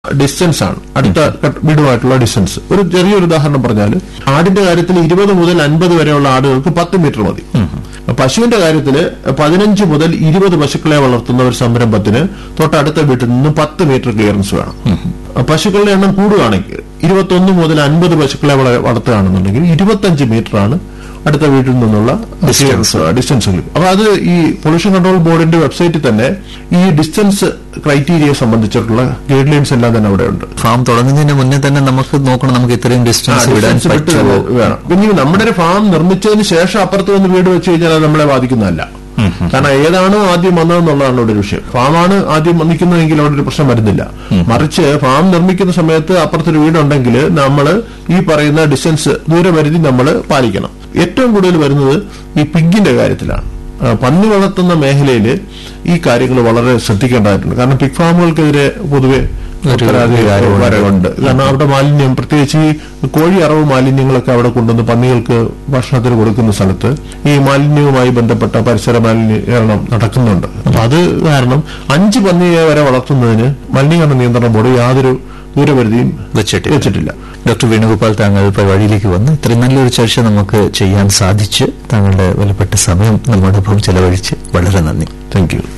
Distance ആണ് അടുത്ത cut വീടുമായിട്ടുള്ള distance ഒരു ചെറിയൊരു ഉദാഹരണം പറഞ്ഞാൽ ആടിന്റെ കാര്യത്തിൽ ഇരുപത് മുതൽ അൻപത് വരെയുള്ള ആടുകൾക്ക് പത്ത് മീറ്റർ മതി പശുവിന്റെ കാര്യത്തിൽ പതിനഞ്ച് മുതൽ ഇരുപത് പശുക്കളെ വളർത്തുന്ന ഒരു സംരംഭത്തിന് തൊട്ടടുത്ത വീട്ടിൽ നിന്ന് പത്ത് മീറ്റർ ക്ലിയറൻസ് വേണം പശുക്കളുടെ എണ്ണം കൂടുകയാണെങ്കിൽ ഇരുപത്തൊന്ന് മുതൽ അൻപത് പശുക്കളെ വള- വളർത്തുകയാണെന്നുണ്ടെങ്കിൽ ഇരുപത്തഞ്ച് മീറ്റർ ആണ് അടുത്ത വീട്ടിൽ നിന്നുള്ള ഡിസ്റ്റൻസ് ഡിസ്റ്റൻസ് അപ്പൊ അത് ഈ പൊല്യൂഷൻ കൺട്രോൾ ബോർഡിന്റെ വെബ്സൈറ്റിൽ തന്നെ ഈ ഡിസ്റ്റൻസ് ക്രൈറ്റീരിയയെ സംബന്ധിച്ചിട്ടുള്ള ഗൈഡ് ലൈൻസ് എല്ലാം തന്നെ അവിടെ ഉണ്ട് ഫാം തുടങ്ങുന്നതിന് മുന്നേ തന്നെ നമുക്ക് നോക്കണം നമുക്ക് ഇത്രയും ഡിസ്റ്റൻസ് വിടാൻ ഡിസ്റ്റൻസ് വിട്ട് പറ്റുമോ വേണം പിന്നെ നമ്മുടെ ഒരു ഫാം നിർമ്മിച്ചതിന് ശേഷം അപ്പുറത്ത് വന്ന് വീട് വെച്ച് കഴിഞ്ഞാൽ അത് നമ്മളെ ബാധിക്കുന്നതല്ല കാരണം ഏതാണോ ആദ്യം വന്നതെന്നുള്ളതാണ് ഇവിടെ ഒരു വിഷയം ഫാമാണ് ആദ്യം നിൽക്കുന്നതെങ്കിൽ അവിടെ ഒരു പ്രശ്നം വരുന്നില്ല മറിച്ച് ഫാം നിർമ്മിക്കുന്ന സമയത്ത് അപ്പുറത്തൊരു വീടുണ്ടെങ്കിൽ നമ്മൾ ഈ പറയുന്ന ഡിസ്റ്റൻസ് ദൂരപരിധി നമ്മൾ പാലിക്കണം ഏറ്റവും കൂടുതൽ വരുന്നത് ഈ പിഗിന്റെ കാര്യത്തിലാണ് ആ, പന്നി വളർത്തുന്ന മേഖലയിൽ ഈ കാര്യങ്ങൾ വളരെ ശ്രദ്ധിക്കേണ്ടതായിട്ടുണ്ട് കാരണം പിഗ് ഫാമുകൾക്കെതിരെ പൊതുവെ ഒരു പരാതി വികാരമുണ്ട്. വരവുണ്ട് കാരണം അവിടെ മാലിന്യം പ്രത്യേകിച്ച് ഈ കോഴി അറവ് മാലിന്യങ്ങളൊക്കെ അവിടെ കൊണ്ടുവന്ന് പന്നികൾക്ക് ഭക്ഷണത്തിന് കൊടുക്കുന്ന സ്ഥലത്ത് ഈ മാലിന്യവുമായി ബന്ധപ്പെട്ട പരിസര മലിനീകരണം നടക്കുന്നുണ്ട് അപ്പൊ അത് കാരണം അഞ്ച് പന്നിയെ വരെ വളർത്തുന്നതിന് മലിനീകരണ നിയന്ത്രണ ബോർഡ് യാതൊരു ദൂരപരിധിയും വെച്ചിട്ടില്ല വെച്ചിട്ടില്ല ഡോക്ടർ വേണുഗോപാൽ താങ്കൾ പരിപാടിയിലേക്ക് വന്ന് ഇത്രയും നല്ലൊരു ചർച്ച നമുക്ക് ചെയ്യാൻ സാധിച്ച് താങ്കളുടെ വിലപ്പെട്ട സമയം നമ്മോടൊപ്പം ചെലവഴിച്ച് വളരെ നന്ദി താങ്ക് യു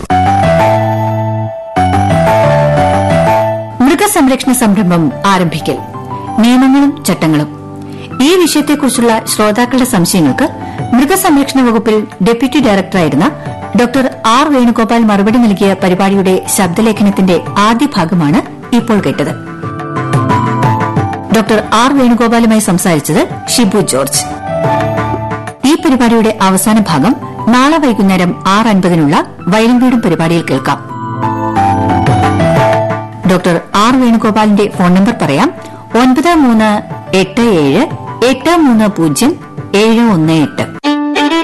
മൃഗസംരക്ഷണ സംരംഭം ആരംഭിക്കൽ നിയമങ്ങളും ചട്ടങ്ങളും ഈ വിഷയത്തെക്കുറിച്ചുള്ള ശ്രോതാക്കളുടെ സംശയങ്ങൾക്ക് മൃഗസംരക്ഷണ വകുപ്പിൽ ഡെപ്യൂട്ടി ഡയറക്ടറായിരുന്ന ഡോക്ടർ ആർ വേണുഗോപാൽ മറുപടി നൽകിയ പരിപാടിയുടെ ശബ്ദലേഖനത്തിന്റെ ആദ്യ ഭാഗമാണ് ഇപ്പോൾ കേട്ടത് ഡോക്ടർ ആർ വേണുഗോപാലുമായി സംസാരിച്ചത് ഷിബു ജോർജ് ഈ പരിപാടിയുടെ അവസാന ഭാഗം നാളെ വൈകുന്നേരം ആറ് അൻപതിനുള്ള വയലിൻവീടും പരിപാടിയിൽ കേൾക്കാം ഡോക്ടർ ആർ വേണുഗോപാലിന്റെ ഫോൺ നമ്പർ പറയാം ഒൻപത് മൂന്ന് എട്ട് ഏഴ് എട്ട് മൂന്ന് പൂജ്യം ഏഴ് ഒന്ന് എട്ട്